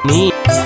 నీ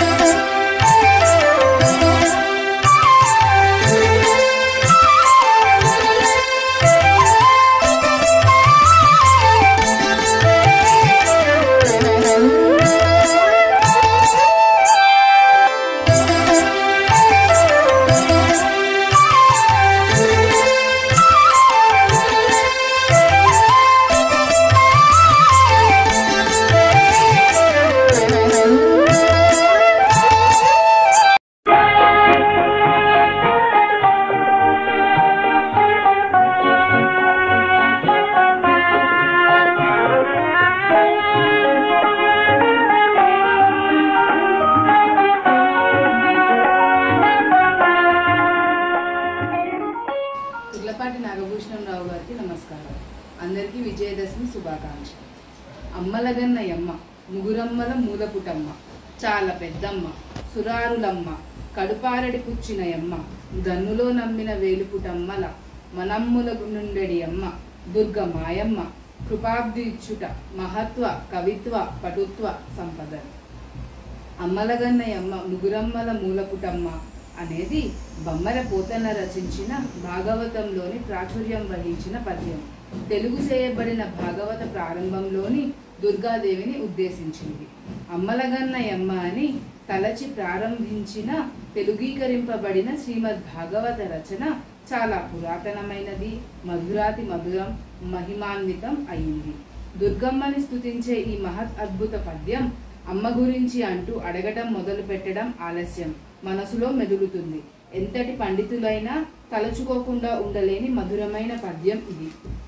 తుర్లపాటి నాగభూషణంరావు గారికి నమస్కారం అందరికీ విజయదశమి శుభాకాంక్ష అమ్మలగన్న యమ్మ ముగురమ్మల మూలపుటమ్మ చాలా పెద్దమ్మ సురారులమ్మ కడుపారడి పుచ్చిన యమ్మ గన్నులో నమ్మిన వేలుపుటమ్మల మనమ్ముల నుండెడి అమ్మ దుర్గ మాయమ్మ కృపాబ్ది ఇచ్చుట మహత్వ కవిత్వ పటుత్వ సంపద అమ్మలగన్నయమ్మ ముగురమ్మల మూలపుటమ్మ అనేది బమ్మర పోతన రచించిన భాగవతంలోని ప్రాచుర్యం వహించిన పద్యం తెలుగు చేయబడిన భాగవత ప్రారంభంలోని దుర్గాదేవిని ఉద్దేశించింది అమ్మలగన్నయమ్మ అని తలచి ప్రారంభించిన తెలుగీకరింపబడిన శ్రీమద్ భాగవత రచన చాలా పురాతనమైనది మధురాతి మధురం మహిమాన్వితం అయింది దుర్గమ్మని స్తుతించే ఈ మహత్ అద్భుత పద్యం అమ్మ గురించి అంటూ అడగటం మొదలు పెట్టడం ఆలస్యం మనసులో మెదులుతుంది ఎంతటి పండితులైనా తలుచుకోకుండా ఉండలేని మధురమైన పద్యం ఇది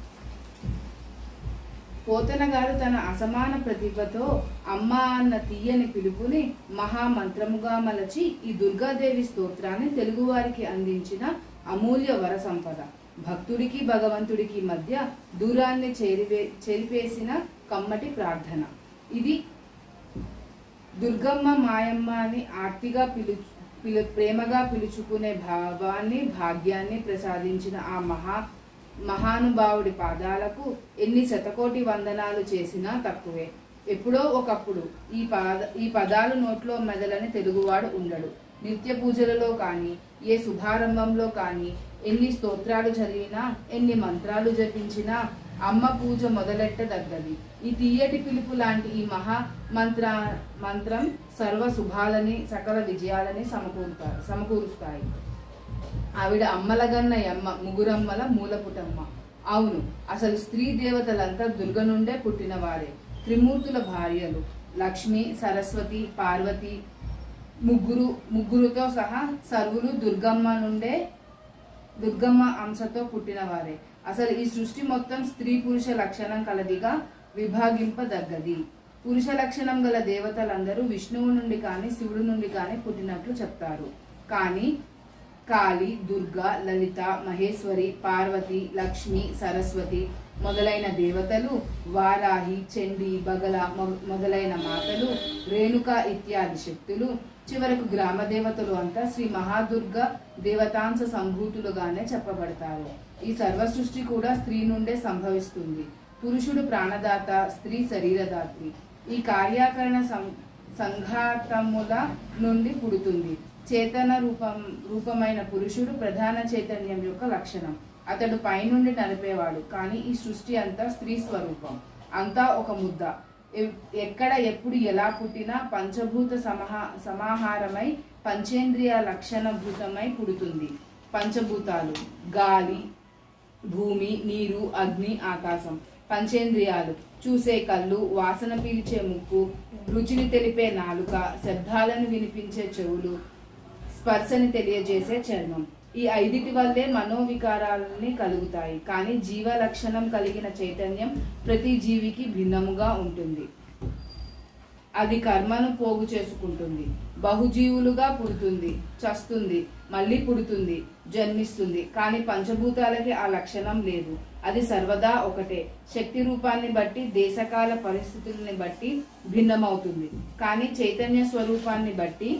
పోతన గారు తన అసమాన ప్రతిభతో అమ్మ అన్న తీయని పిలుపుని మహామంత్రముగా మలచి ఈ దుర్గాదేవి స్తోత్రాన్ని తెలుగువారికి అందించిన అమూల్య వర సంపద భక్తుడికి భగవంతుడికి మధ్య దూరాన్ని చేరివే చెరిపేసిన కమ్మటి ప్రార్థన ఇది దుర్గమ్మ మాయమ్మ అని ఆర్తిగా పిలు పిలు ప్రేమగా పిలుచుకునే భావాన్ని భాగ్యాన్ని ప్రసాదించిన ఆ మహా మహానుభావుడి పాదాలకు ఎన్ని శతకోటి వందనాలు చేసినా తక్కువే ఎప్పుడో ఒకప్పుడు ఈ పాద ఈ పదాలు నోట్లో మెదలని తెలుగువాడు ఉండడు నిత్య పూజలలో కానీ ఏ శుభారంభంలో కానీ ఎన్ని స్తోత్రాలు చదివినా ఎన్ని మంత్రాలు జపించినా అమ్మ పూజ మొదలెట్టదగ్గది ఈ తీయటి పిలుపు లాంటి ఈ మహా మంత్ర మంత్రం సర్వ శుభాలని సకల విజయాలని సమకూరుతాయి సమకూరుస్తాయి ఆవిడ అమ్మలగన్న యమ్మ ముగురమ్మల మూలపుటమ్మ అవును అసలు స్త్రీ దేవతలంతా దుర్గ నుండే పుట్టినవారే త్రిమూర్తుల భార్యలు లక్ష్మి సరస్వతి పార్వతి ముగ్గురు ముగ్గురుతో సహా సర్వులు దుర్గమ్మ నుండే దుర్గమ్మ అంశతో పుట్టినవారే అసలు ఈ సృష్టి మొత్తం స్త్రీ పురుష లక్షణం కలదిగా విభాగింపదగ్గది పురుష లక్షణం గల దేవతలందరూ విష్ణువు నుండి కానీ శివుడు నుండి కానీ పుట్టినట్లు చెప్తారు కానీ కాళి దుర్గా లలిత మహేశ్వరి పార్వతి లక్ష్మి సరస్వతి మొదలైన దేవతలు వారాహి చండి బగల మొ- మొదలైన మాతలు రేణుక ఇత్యాది శక్తులు చివరకు గ్రామ దేవతలు అంతా శ్రీ మహాదుర్గ దేవతాంశ సంభూతులుగానే చెప్పబడతారు ఈ సర్వ సృష్టి కూడా స్త్రీ నుండే సంభవిస్తుంది పురుషుడు ప్రాణదాత స్త్రీ శరీరదాత్రి ఈ కార్యాకరణ సం సంఘాతముల నుండి పుడుతుంది చేతన రూపం రూపమైన పురుషుడు ప్రధాన చైతన్యం యొక్క లక్షణం అతడు పైనుండి నడిపేవాడు కానీ ఈ సృష్టి అంతా స్త్రీ స్వరూపం అంతా ఒక ముద్ద ఎవ్- ఎక్కడ ఎప్పుడు ఎలా పుట్టినా పంచభూత సమహా సమాహారమై పంచేంద్రియ లక్షణభూతమై పుడుతుంది పంచభూతాలు గాలి భూమి నీరు అగ్ని ఆకాశం పంచేంద్రియాలు చూసే కళ్ళు వాసన పీల్చే ముక్కు రుచిని తెలిపే నాలుక శబ్దాలను వినిపించే చెవులు స్పర్శని తెలియజేసే చర్మం ఈ ఐదిటి వల్లే మనోవికారాలని కలుగుతాయి కానీ జీవ లక్షణం కలిగిన చైతన్యం ప్రతి జీవికి భిన్నముగా ఉంటుంది అది కర్మను పోగు చేసుకుంటుంది బహుజీవులుగా పుడుతుంది చస్తుంది మళ్ళీ పుడుతుంది జన్మిస్తుంది కానీ పంచభూతాలకి ఆ లక్షణం లేదు అది సర్వదా ఒకటే శక్తి రూపాన్ని బట్టి దేశకాల పరిస్థితుల్ని బట్టి భిన్నమవుతుంది కానీ చైతన్య స్వరూపాన్ని బట్టి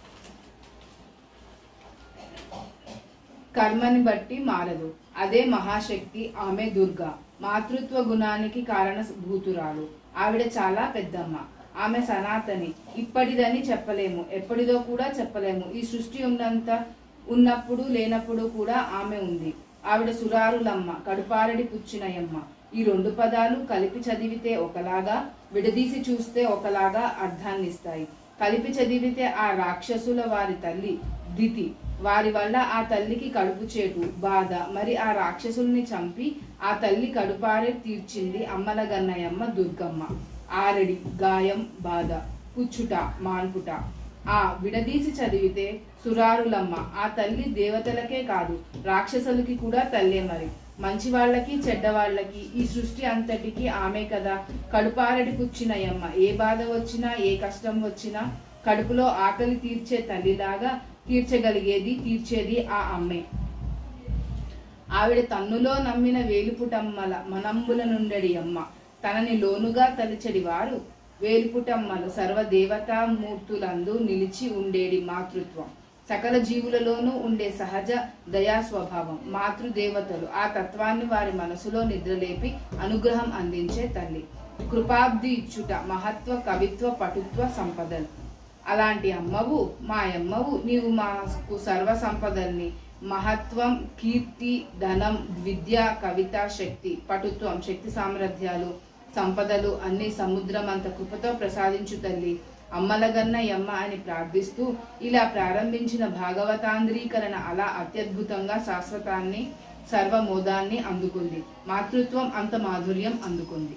కర్మని బట్టి మారదు అదే మహాశక్తి ఆమె దుర్గా మాతృత్వ గుణానికి కారణ భూతురాలు ఆవిడ చాలా పెద్దమ్మ ఆమె సనాతని ఇప్పటిదని చెప్పలేము ఎప్పటిదో కూడా చెప్పలేము ఈ సృష్టి ఉన్నంత ఉన్నప్పుడు లేనప్పుడు కూడా ఆమె ఉంది ఆవిడ సురారులమ్మ కడుపారడి పుచ్చినయమ్మ ఈ రెండు పదాలు కలిపి చదివితే ఒకలాగా విడదీసి చూస్తే ఒకలాగా అర్థాన్నిస్తాయి కలిపి చదివితే ఆ రాక్షసుల వారి తల్లి దితి వారి వల్ల ఆ తల్లికి కడుపు చేటు బాధ మరి ఆ రాక్షసుల్ని చంపి ఆ తల్లి కడుపారే తీర్చింది అమ్మల గన్నయమ్మ దుర్గమ్మ ఆరడి గాయం బాధ పుచ్చుట మాన్పుట ఆ విడదీసి చదివితే సురారులమ్మ ఆ తల్లి దేవతలకే కాదు రాక్షసులకి కూడా తల్లే మరి మంచి వాళ్ళకి చెడ్డవాళ్ళకి ఈ సృష్టి అంతటికి ఆమె కదా కడుపారడి పుచ్చినయమ్మ ఏ బాధ వచ్చినా ఏ కష్టం వచ్చినా కడుపులో ఆకలి తీర్చే తల్లిలాగా తీర్చగలిగేది తీర్చేది ఆ అమ్మే ఆవిడ తన్నులో నమ్మిన వేలుపుటమ్మల మనంబుల నుండెడి అమ్మ తనని లోనుగా తలిచెడి వారు వేలుపుటమ్మలు సర్వదేవతామూర్తులందు నిలిచి ఉండేడి మాతృత్వం సకల జీవులలోనూ ఉండే సహజ దయా స్వభావం మాతృదేవతలు ఆ తత్వాన్ని వారి మనసులో నిద్రలేపి అనుగ్రహం అందించే తల్లి కృపాబ్ది ఇచ్చుట మహత్వ కవిత్వ పటుత్వ సంపదలు అలాంటి అమ్మవు మా అమ్మవు నీవు మాకు సర్వ సంపదల్ని మహత్వం కీర్తి ధనం విద్య కవిత శక్తి పటుత్వం శక్తి సామర్థ్యాలు సంపదలు అన్ని సముద్రం అంత కృపతో ప్రసాదించు తల్లి అమ్మలగన్న యమ్మ అని ప్రార్థిస్తూ ఇలా ప్రారంభించిన భాగవతాంధ్రీకరణ అలా అత్యద్భుతంగా శాశ్వతాన్ని సర్వమోదాన్ని అందుకుంది మాతృత్వం అంత మాధుర్యం అందుకుంది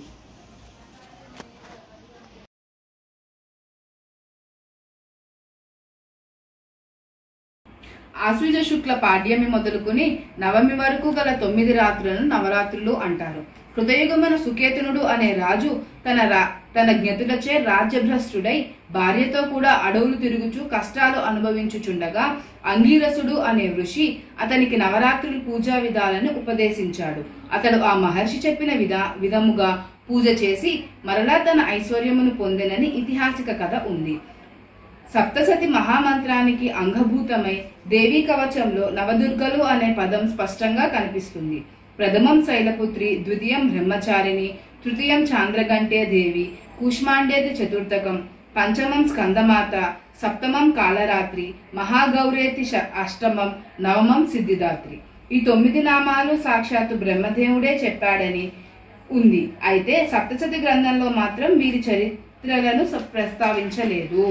ఆశ్వీజ శుక్ల పాడ్యమి మొదలుకుని నవమి వరకు గల తొమ్మిది రాత్రులను నవరాత్రులు అంటారు హృదయుగమైన సుకేతనుడు అనే రాజు తన రా తన జ్ఞతులచే రాజ్యభ్రష్టుడై భార్యతో కూడా అడవులు తిరుగుచూ కష్టాలు అనుభవించుచుండగా అంగీరసుడు అనే ఋషి అతనికి నవరాత్రులు పూజా విధాలను ఉపదేశించాడు అతడు ఆ మహర్షి చెప్పిన విధా విధముగా పూజ చేసి మరలా తన ఐశ్వర్యమును పొందెనని ఇతిహాసిక కథ ఉంది సప్తసతి మహామంత్రానికి అంగభూతమై దేవీ కవచంలో నవదుర్గలు అనే పదం స్పష్టంగా కనిపిస్తుంది ప్రథమం శైలపుత్రి ద్వితీయం బ్రహ్మచారిణి తృతీయం చాంద్రగంటే దేవి కూష్మాండేది చతుర్థకం పంచమం స్కందమాత సప్తమం కాళరాత్రి మహాగౌరేతి శ- అష్టమం నవమం సిద్ధిదాత్రి ఈ తొమ్మిది నామాలు సాక్షాత్తు బ్రహ్మదేవుడే చెప్పాడని ఉంది అయితే సప్తసతి గ్రంథంలో మాత్రం వీరి చరిత్రలను స- ప్రస్తావించలేదు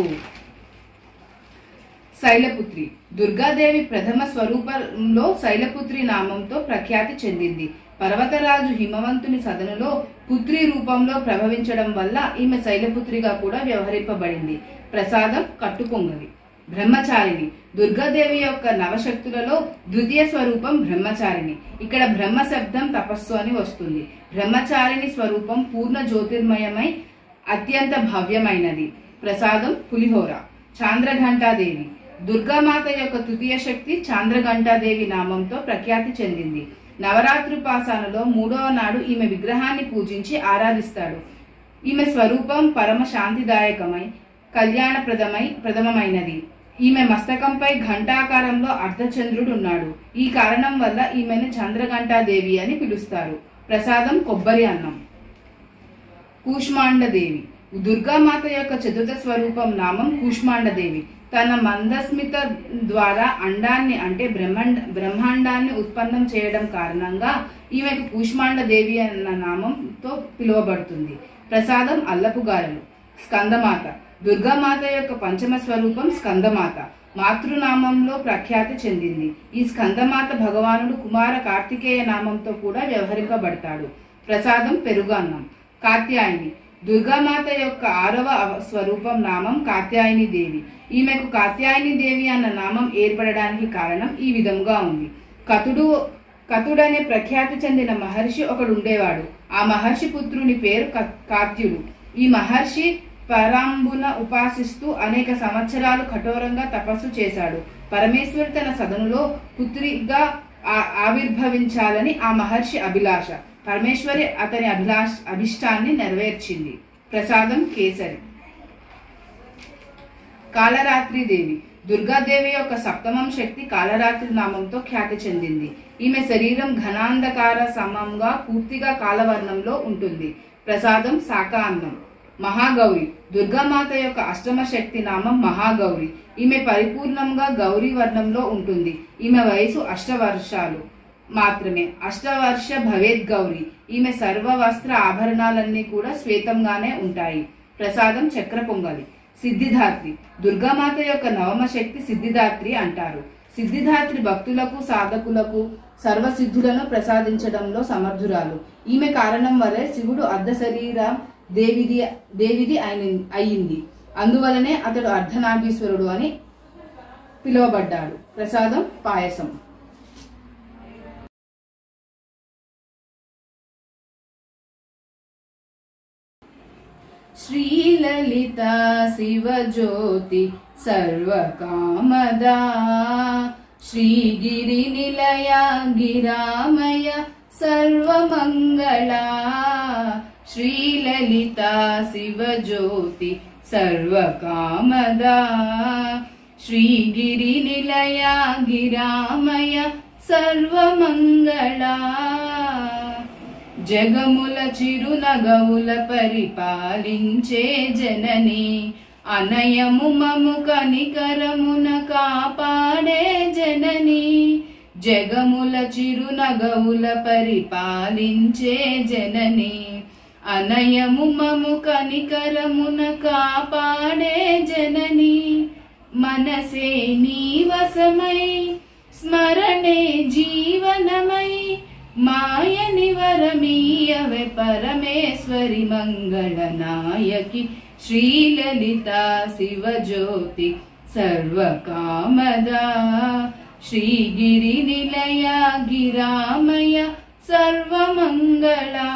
శైలపుత్రి దుర్గాదేవి ప్రథమ స్వరూపంలో శైలపుత్రి నామంతో ప్రఖ్యాతి చెందింది పర్వతరాజు హిమవంతుని సదనులో పుత్రి రూపంలో ప్రభవించడం వల్ల ఈమె శైలపుత్రిగా కూడా వ్యవహరింపబడింది ప్రసాదం కట్టుపొంగలి బ్రహ్మచారిణి దుర్గాదేవి యొక్క నవశక్తులలో ద్వితీయ స్వరూపం బ్రహ్మచారిణి ఇక్కడ బ్రహ్మ శబ్దం తపస్సు అని వస్తుంది బ్రహ్మచారిణి స్వరూపం పూర్ణ జ్యోతిర్మయమై అత్యంత భవ్యమైనది ప్రసాదం పులిహోర చాంద్రఘంటాదేవి దుర్గామాత యొక్క తృతీయ శక్తి చాంద్రఘంటాదేవి నామంతో ప్రఖ్యాతి చెందింది నవరాత్రుపాసనలో మూడవ నాడు ఈమె విగ్రహాన్ని పూజించి ఆరాధిస్తాడు ఈమె స్వరూపం పరమ శాంతిదాయకమై కళ్యాణప్రదమై ప్రథమమైనది ఈమె మస్తకంపై ఘంటాకారంలో అర్ధచంద్రుడు ఉన్నాడు ఈ కారణం వల్ల ఈమెను చంద్రఘంటాదేవి అని పిలుస్తారు ప్రసాదం కొబ్బరి అన్నం కూష్మాండదేవి దుర్గామాత యొక్క చతుర్థ స్వరూపం నామం కూష్మాండదేవి తన మందస్మిత ద్వారా అండాన్ని అంటే బ్రహ్మాండ బ్రహ్మాండాన్ని ఉత్పన్నం చేయడం కారణంగా ఈమెకు కూష్మాండదేవి అన్న నామంతో పిలువబడుతుంది ప్రసాదం అల్లపు గారెలు స్కందమాత దుర్గామాత యొక్క పంచమ స్వరూపం స్కందమాత మాతృనామంలో ప్రఖ్యాతి చెందింది ఈ స్కందమాత భగవానుడు కుమార కార్తికేయ నామంతో కూడా వ్యవహరింపబడతాడు ప్రసాదం పెరుగన్నం కాత్యాయని దుర్గామాత యొక్క ఆరవ అవ- స్వరూపం నామం కాత్యాయని దేవి ఈమెకు కాత్యాయని దేవి అన్న నామం ఏర్పడడానికి కారణం ఈ విధంగా ఉంది కతుడు కతుడనే ప్రఖ్యాతి చెందిన మహర్షి ఒకడు ఉండేవాడు ఆ మహర్షి పుత్రుని పేరు క- కాత్యుడు ఈ మహర్షి పరాంబున ఉపాసిస్తూ అనేక సంవత్సరాలు కఠోరంగా తపస్సు చేశాడు పరమేశ్వరి తన సదనులో పుత్రిగా ఆ- ఆవిర్భవించాలని ఆ మహర్షి అభిలాష పరమేశ్వరి అతని అభిలాష అభిష్టాన్ని నెరవేర్చింది ప్రసాదం కేసరి కాళరాత్రి దేవి దుర్గాదేవి యొక్క సప్తమం శక్తి కాళరాత్రి నామంతో ఖ్యాతి చెందింది ఈమె శరీరం ఘనాంధకార సమంగా పూర్తిగా కాలవర్ణంలో ఉంటుంది ప్రసాదం శాఖ అన్నం మహాగౌరి దుర్గామాత యొక్క అష్టమ శక్తి నామం మహాగౌరి ఈమె పరిపూర్ణంగా గౌరీ వర్ణంలో ఉంటుంది ఈమె వయసు అష్టవర్షాలు మాత్రమే అష్టవర్ష భవేద్ గౌరి ఈమె సర్వ వస్త్ర ఆభరణాలన్నీ కూడా శ్వేతంగానే ఉంటాయి ప్రసాదం చక్ర పొంగలి సిద్ధిదాత్రి దుర్గామాత యొక్క నవమ శక్తి సిద్ధిదాత్రి అంటారు సిద్ధిదాత్రి భక్తులకు సాధకులకు సర్వసిద్ధులను ప్రసాదించడంలో సమర్థురాలు ఈమె కారణం వల్లే శివుడు అర్ధ శరీర దేవిది దేవిది అయిన- అయ్యింది అందువలనే అతడు అర్ధనాగీశ్వరుడు అని పిలువబడ్డాడు ప్రసాదం పాయసం శ్రీలలిత శివజ్యోతి సర్వకామదా శ్రీగిరి నిలయ గిరామయ సర్వమంగళ శ్రీలలిత శివజ్యోతి సర్వకామదా శ్రీగిరి నిలయ గిరామయ సర్వమంగళ జగముల చిరునగవుల పరిపాలించే జనని అనయము మము కనికరమున కాపాడే జనని జగముల చిరునగవుల పరిపాలించే జనని అనయము మము కనికరమున కాపాడే జనని మనసే నీవసమై స్మరణే జీవనమై మాయని వరమీయవే పరమేశ్వరి మంగళనాయకి శ్రీలలిత శివజ్యోతి సర్వకామదా శ్రీగిరి నిలయ గిరామయ సర్వమంగళ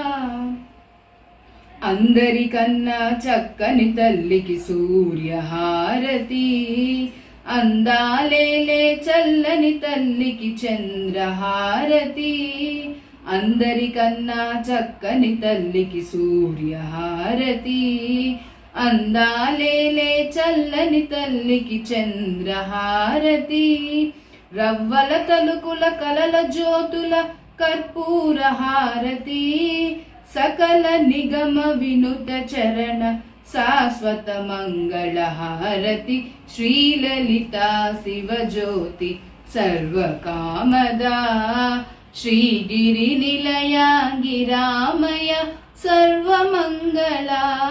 అందరికన్నా చక్కని తల్లికి సూర్యహారతి అందాలేలే చల్లని తల్లికి చంద్రహారతి అందరికన్నా చక్కని తల్లికి సూర్యహారతి అందాలేలే చల్లని తల్లికి చంద్రహారతి రవ్వల తలుకుల కలల జ్యోతుల కర్పూర హారతి సకల నిగమ వినుత చరణ శాశ్వత మంగళ హారతి శ్రీలలిత శివజ్యోతి సర్వకామదా శ్రీగిరి నిలయ గిరామయ సర్వమంగళ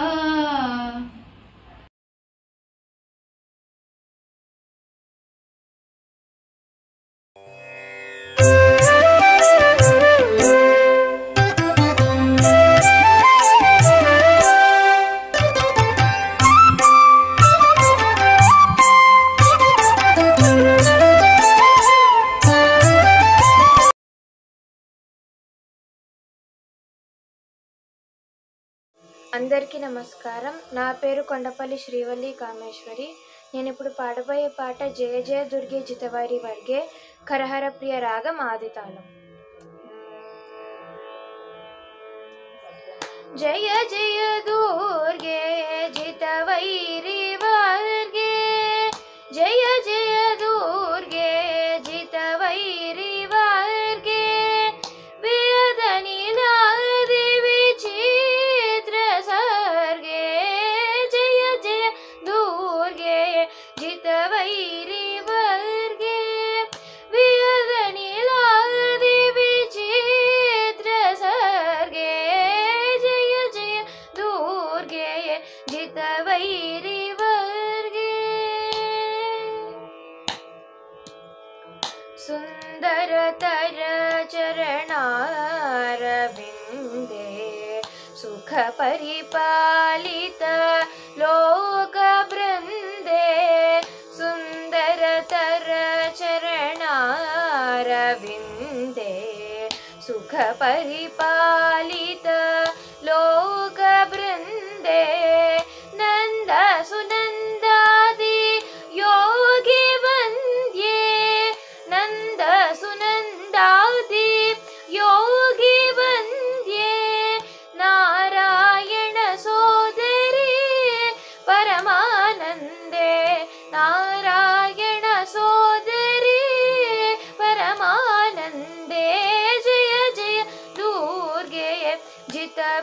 అందరికీ నమస్కారం నా పేరు కొండపల్లి శ్రీవల్లి కామేశ్వరి నేను ఇప్పుడు పాడబోయే పాట జయ జయ దుర్గే జితవారి వర్గే కరహర ప్రియ రాగం ఆదితాళం జయ జయ దుర్గే జితవైరి వర్గే జయ జయ దుర్గే జితవైరి వర్గే వేదనిలాది విచిత్ర सर्गे जय जय दुर्गे जितवैरि वर्गे वियदनिलादि विचित्र सर्गे जय जय दुर्गे जितवैरि वर्गे सुन्दरतर चरणारविन्दे सुखपरिपालित लोकवृन्दे सुन्दरतर चरणारविन्दे सुखपरिपालित लोकवृन्दे नन्द सुनन्दादि योगी वन्द्ये नन्द सुनन्दादि योगी वन्द्ये नारायण सोदरी परमानन्दे नारायण सोदरी परमानन्दे जय जय दुर्गे जित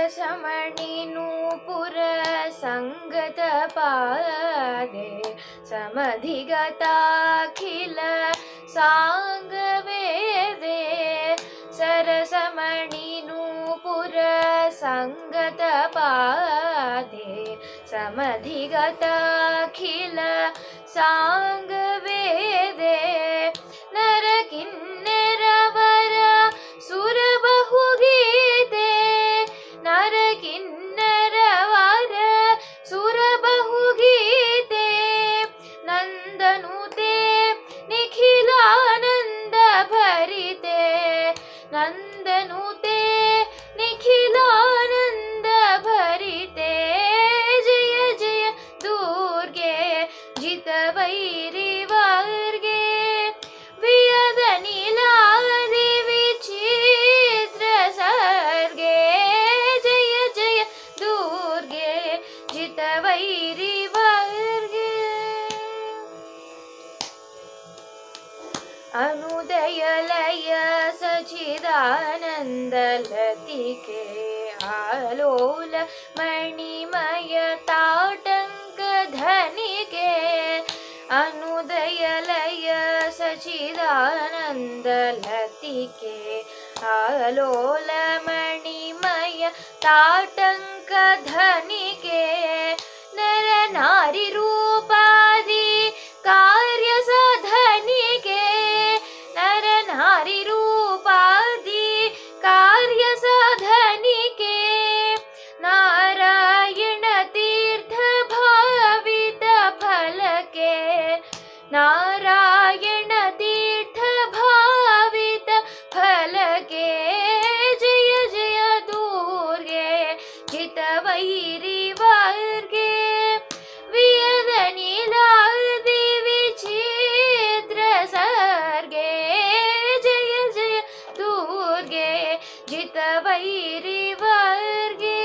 सरसमणि नूपुर सङ्गत पादे समधिगताखिल साङ्गवेदे सरसमणि नूपुर सङ्गत पादे समधिगताखिल साङ्गवेदे नरकिन्नरवर सुरबहुगीते नरकिन्नरवर सुरबहुगीते नन्दनुते निखिलानन्द भरिते नन्दनुते निखिलानन्द भरिते जय जय दुर्गे जितवैरिवर्गे वियदनिलादि विचित्र सर्गे जय जय दुर्गे जितवैरिवर्गे अनुदयलय सचिदानन्दलतिके आलोल मणिमय ताटङ्क धनिके अनुदयलय सचिदानन्दलतिके आलोल मणिमय ताटङ्क धनिके नर नारी रूपादि कार्य साधनिके नर नारी रूपादि कार्य साधनिके नारायण तीर्थ भावित फलके नारायण तीर्थ भावित फलके जय जय दुर्गे जितवैरि वर्गे वियदनिलादि विचित्र सर्गे जय जय दुर्गे जितवैरि वर्गे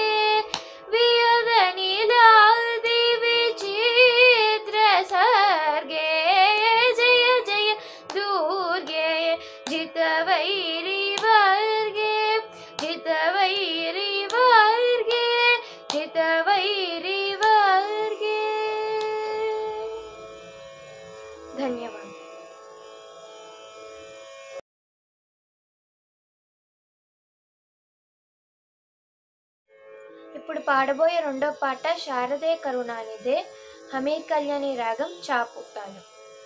वियदनिलादि विचित्र सर्गे जय जय दुर्गे जितवैरि वर्गे जितवैरि वर्गे जितवैरि वर्गे धन्यवाद ఇప్పుడు పాడబోయే రెండో పాట శారదే కరుణానిదే హమీర్ కళ్యాణి రాగం చాపుతాను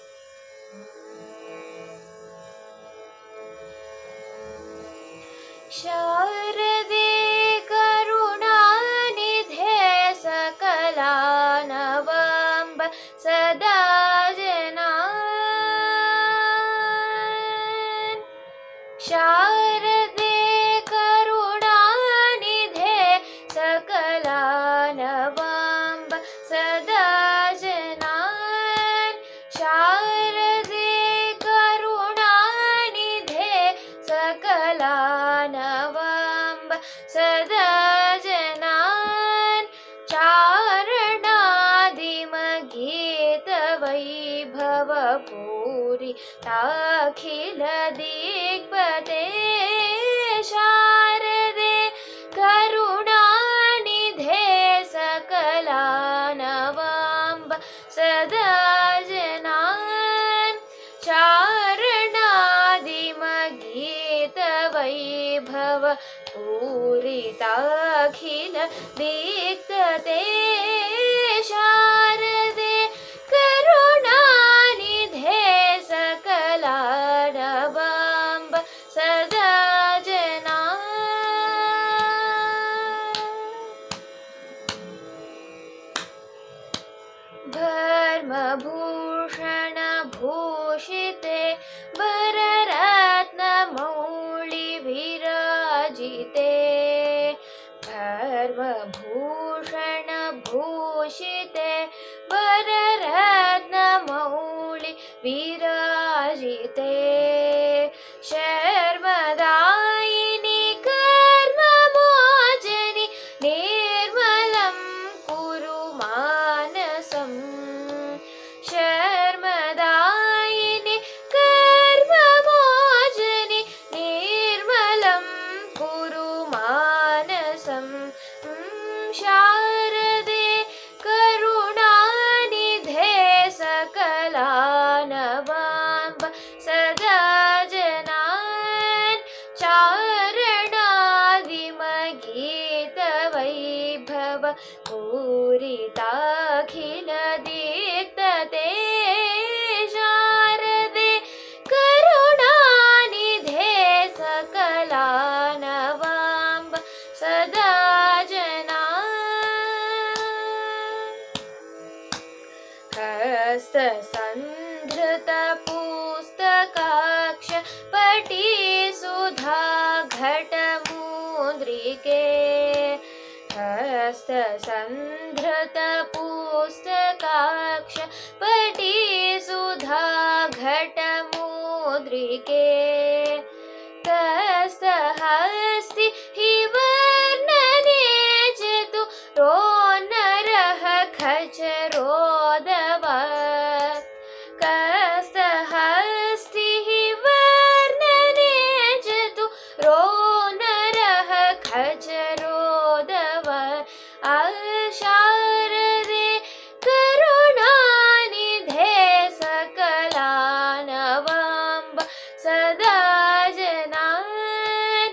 శారదే కరుణానిధే సకలా నవాంబ సదా జనా శారదే కరుణానిధే సకలా నవాంబ సదా జనాన్ శారదే కరుణానిధే సకలా నవాంబ సదా జనాన్ చారణాదిమగీత వైభవ పూరి తాఖిల దిగ్పతే శారదే కరుణానిధే సకలా నవాంబ సదా జనాన్ చారణాదిమగీత వైభవ పూరితాఖిల దీక్తతే శారదే కరుణానిధే సకలా నవాంబ సదా జనా भूषिते वररत्नमौळि विराजिते भूषिते वररत्नमौळि विराजिते शर्मदायिनि कर्ममोचनि निर्मलं कुरु मानसम् शर्मदायिनि कर्ममोचनि निर्मलं कुरु मानसं पूरिताखिलदीप्तते शारदे करुणानिधे सकलानवाम्ब सदा जना हस्तसन्धृतपुस्तकाक्ष पटी सुधा घटमुद्रिके हस्तसन्धृतपुस्तकाक्ष पटी सुधा घटमुद्रिके तस्तहस्ति हि वर्णने चतु रो नरः खचरोदव कस्तहस्तिः वर्णने चतु रो नरः खचरोदव अशारदे करुणानिधे सकलानवाम्ब सदा जनान्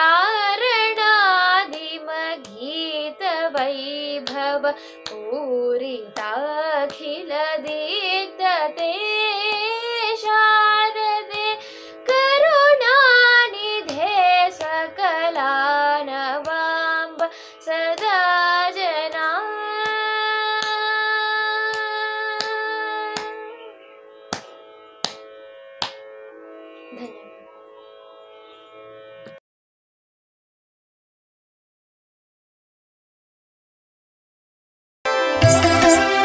चारणादिमगीतवैभव पूरिताखिलदीप्तते शारदे करुणानिधे सकलानवाम्ब सदा जना ధన్యవాదాలు Thank you.